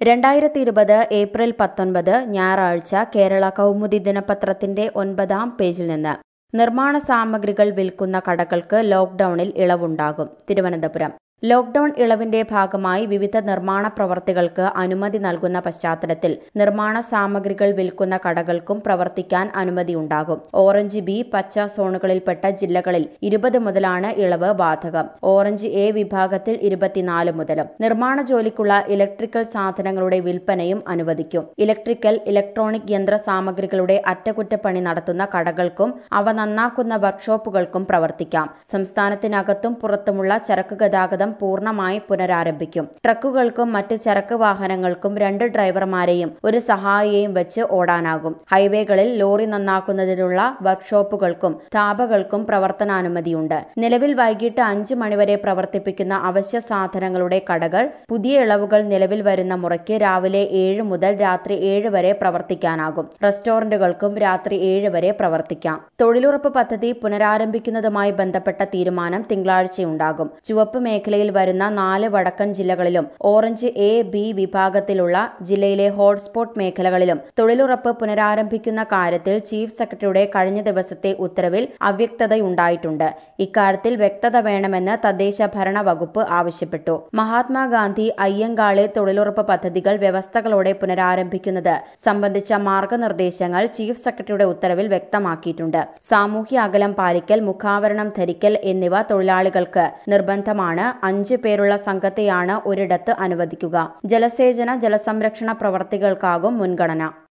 രണ്ടായിരത്തി ഇരുപത് ഏപ്രിൽ പത്തൊൻപത് ഞായറാഴ്ച കേരള കൗമുദി ദിനപത്രത്തിന്റെ ഒൻപതാം പേജിൽ നിന്ന് നിർമ്മാണ സാമഗ്രികൾ വിൽക്കുന്ന കടകൾക്ക് ലോക്ഡൌണിൽ ഇളവുണ്ടാകും തിരുവനന്തപുരം ലോക്ഡൌൺ ഇളവിന്റെ ഭാഗമായി വിവിധ നിർമ്മാണ പ്രവർത്തികൾക്ക് അനുമതി നൽകുന്ന പശ്ചാത്തലത്തിൽ നിർമ്മാണ സാമഗ്രികൾ വിൽക്കുന്ന കടകൾക്കും പ്രവർത്തിക്കാൻ അനുമതിയുണ്ടാകും ഓറഞ്ച് ബി പച്ച സോണുകളിൽപ്പെട്ട ജില്ലകളിൽ ഇരുപത് മുതലാണ് ഇളവ് ബാധകം ഓറഞ്ച് എ വിഭാഗത്തിൽ ഇരുപത്തിനാല് മുതലും നിർമ്മാണ ജോലിക്കുള്ള ഇലക്ട്രിക്കൽ സാധനങ്ങളുടെ വിൽപ്പനയും അനുവദിക്കും ഇലക്ട്രിക്കൽ ഇലക്ട്രോണിക് യന്ത്ര സാമഗ്രികളുടെ അറ്റകുറ്റപ്പണി നടത്തുന്ന കടകൾക്കും അവ നന്നാക്കുന്ന വർക്ക്ഷോപ്പുകൾക്കും പ്രവർത്തിക്കാം സംസ്ഥാനത്തിനകത്തും പുറത്തുമുള്ള ചരക്ക് ഗതാഗതം പൂർണ്ണമായി പുനരാരംഭിക്കും ട്രക്കുകൾക്കും മറ്റ് ചരക്ക് വാഹനങ്ങൾക്കും രണ്ട് ഡ്രൈവർമാരെയും ഒരു സഹായിയെയും വെച്ച് ഓടാനാകും ഹൈവേകളിൽ ലോറി നന്നാക്കുന്നതിനുള്ള വർക്ക്ഷോപ്പുകൾക്കും ധാബകൾക്കും പ്രവർത്തനാനുമതിയുണ്ട് നിലവിൽ വൈകിട്ട് അഞ്ച് മണിവരെ പ്രവർത്തിപ്പിക്കുന്ന അവശ്യ സാധനങ്ങളുടെ കടകൾ പുതിയ ഇളവുകൾ നിലവിൽ വരുന്ന മുറയ്ക്ക് രാവിലെ ഏഴ് മുതൽ രാത്രി ഏഴ് വരെ പ്രവർത്തിക്കാനാകും റെസ്റ്റോറന്റുകൾക്കും രാത്രി ഏഴ് വരെ പ്രവർത്തിക്കാം തൊഴിലുറപ്പ് പദ്ധതി പുനരാരംഭിക്കുന്നതുമായി ബന്ധപ്പെട്ട തീരുമാനം തിങ്കളാഴ്ചയുണ്ടാകും ചുവപ്പ് മേഖലയിൽ വരുന്ന നാല് വടക്കൻ ജില്ലകളിലും ഓറഞ്ച് എ ബി വിഭാഗത്തിലുള്ള ജില്ലയിലെ ഹോട്ട്സ്പോട്ട് മേഖലകളിലും തൊഴിലുറപ്പ് പുനരാരംഭിക്കുന്ന കാര്യത്തിൽ ചീഫ് സെക്രട്ടറിയുടെ കഴിഞ്ഞ ദിവസത്തെ ഉത്തരവിൽ അവ്യക്തതയുണ്ടായിട്ടുണ്ട് ഇക്കാര്യത്തിൽ വ്യക്തത വേണമെന്ന് തദ്ദേശ ഭരണ വകുപ്പ് ആവശ്യപ്പെട്ടു മഹാത്മാഗാന്ധി അയ്യങ്കാളെ തൊഴിലുറപ്പ് പദ്ധതികൾ വ്യവസ്ഥകളോടെ പുനരാരംഭിക്കുന്നത് സംബന്ധിച്ച മാർഗനിർദ്ദേശങ്ങൾ ചീഫ് സെക്രട്ടറിയുടെ ഉത്തരവിൽ വ്യക്തമാക്കിയിട്ടുണ്ട് സാമൂഹ്യ അകലം പാലിക്കൽ മുഖാവരണം ധരിക്കൽ എന്നിവ തൊഴിലാളികൾക്ക് നിർബന്ധമാണ് അഞ്ച് പേരുള്ള സംഘത്തെയാണ് ഒരിടത്ത് അനുവദിക്കുക ജലസേചന ജലസംരക്ഷണ പ്രവർത്തികൾക്കാകും മുൻഗണന